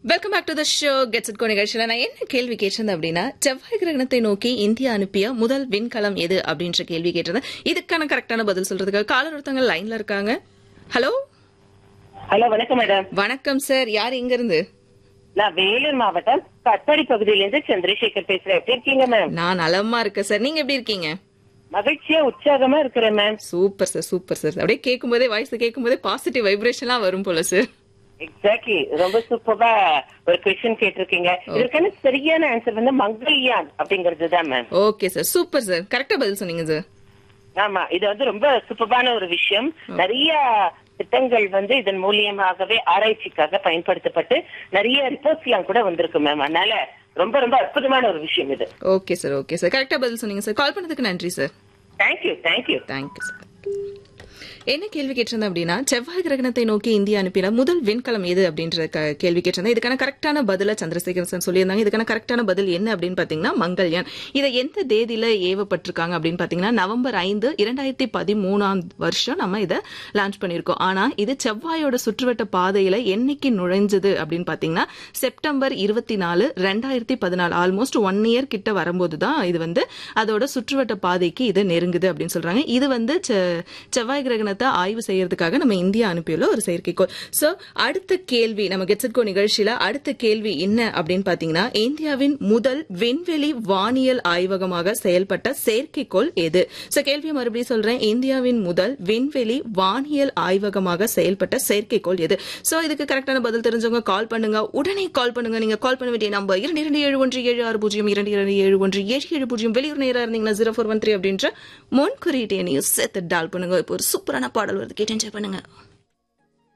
welcome back to the show gets it go நிகழ்ச்சியில் நான் என்ன கேள்வி கேட்டிருந்தேன் அப்படின்னா செவ்வாய் கிரகணத்தை நோக்கி இந்தியா அனுப்பிய முதல் விண்கலம் எது அப்படின்ற கேள்வி கேட்டிருந்தேன் இதுக்கான கரெக்டான பதில் சொல்றதுக்கு காலர் ஒருத்தவங்க லைன்ல இருக்காங்க ஹலோ ஹலோ வணக்கம் மேடம் வணக்கம் சார் யார் இங்க இருந்து நான் வேலூர் மாவட்டம் கட்பாடி பகுதியிலிருந்து சந்திரசேகர் பேசுறேன் எப்படி இருக்கீங்க மேம் நான் நலமா இருக்கேன் சார் நீங்க எப்படி இருக்கீங்க மகிழ்ச்சியா உற்சாகமா இருக்கிறேன் ma'am super sir super sir அப்படியே கேட்கும் போதே வாய்ஸ் கேட்கும் போதே பாசிட்டிவ் வைப்ரேஷன்லாம் வரும் போல சார் எக்ஸாக்ட்லி ரொம்ப சூப்பரா ஒரு கொஸ்டின் கேட்டிருக்கீங்க இதற்கான சரியான ஆன்சர் வந்து மங்கள்யான் அப்படிங்கிறது தான் ma'am okay sir super sir கரெக்டா பதில் சொன்னீங்க சார் ஆமா இது வந்து ரொம்ப சூப்பரான ஒரு விஷயம் நிறைய திட்டங்கள் வந்து இதன் மூலியமாகவே ஆராய்ச்சிக்காக பயன்படுத்தப்பட்டு நிறைய ரிப்போர்ட்ஸ் எல்லாம் கூட வந்திருக்கு மேம் அதனால ரொம்ப ரொம்ப அற்புதமான ஒரு விஷயம் இது ஓகே சார் ஓகே சார் கரெக்டா பதில் சொன்னீங்க சார் கால் பண்ணதுக்கு நன்றி sir thank you thank you thank you sir என்ன கேள்வி கேட்டிருந்தேன் அப்படின்னா செவ்வாய் கிரகணத்தை நோக்கி இந்தியா அனுப்பின முதல் விண்கலம் எது அப்படின்ற க- கேள்வி கேட்டிருந்தேன் இதுக்கான கரெக்டான பதில சந்திரசேகர் சார் சொல்லியிருந்தாங்க இதுக்கான கரெக்டான பதில் என்ன அப்படின்னு பாத்தீங்கன்னா மங்கள்யான் இதை எந்த தேதியில ஏவப்பட்டிருக்காங்க அப்படின்னு பாத்தீங்கன்னா நவம்பர் ஐந்து இரண்டாயிரத்தி பதிமூணாம் வருஷம் நம்ம இதை லான்ச் பண்ணியிருக்கோம் ஆனா இது செவ்வாயோட சுற்றுவட்ட பாதையில என்னைக்கு நுழைஞ்சது அப்படின்னு பாத்தீங்கன்னா செப்டம்பர் இருபத்தி நாலு ரெண்டாயிரத்தி பதினாலு ஆல்மோஸ்ட் ஒன் இயர் கிட்ட வரும்போது தான் இது வந்து அதோட சுற்றுவட்ட பாதைக்கு இது நெருங்குது அப்படின்னு சொல்றாங்க இது வந்து செ- செவ்வாய் கிரகணத்தை ஆய்வு செய்யறதுக்காக நம்ம இந்தியா அனுப்பியுள்ள ஒரு செயற்கைக்கோள் சோ அடுத்த கேள்வி நம்ம கெட்ஸட்கோ நிகழ்ச்சியில அடுத்த கேள்வி என்ன அப்படின்னு பாத்தீங்கன்னா இந்தியாவின் முதல் விண்வெளி வானியல் ஆய்வகமாக செயல்பட்ட செயற்கைக்கோள் எது சோ கேள்வியை மறுபடியும் சொல்றேன் இந்தியாவின் முதல் விண்வெளி வானியல் ஆய்வகமாக செயல்பட்ட செயற்கைக்கோள் எது சோ இதுக்கு கரெக்டான பதில் தெரிஞ்சவங்க கால் பண்ணுங்க உடனே கால் பண்ணுங்க நீங்க கால் பண்ண வேண்டிய நம்பர் இரண்டு இரண்டு ஏழு ஒன்று ஏழு ஆறு பூஜ்ஜியம் இரண்டு இரண்டு ஏழு ஒன்று ஏழு ஏழு பூஜ்ஜியம் வெளியூர் நேரா இருந்தீங்கன்னா ஜீரோ ஃபோர் ஒன் த்ரீ அப்படின்ற முன் குறியீட்டு எண்ணையும் சேர்த்து டால் பண்ணுங்க இப்போ ஒரு சூப்பரான பாடல் வருது கேட்டு என்ஜாய் பண்ணுங்க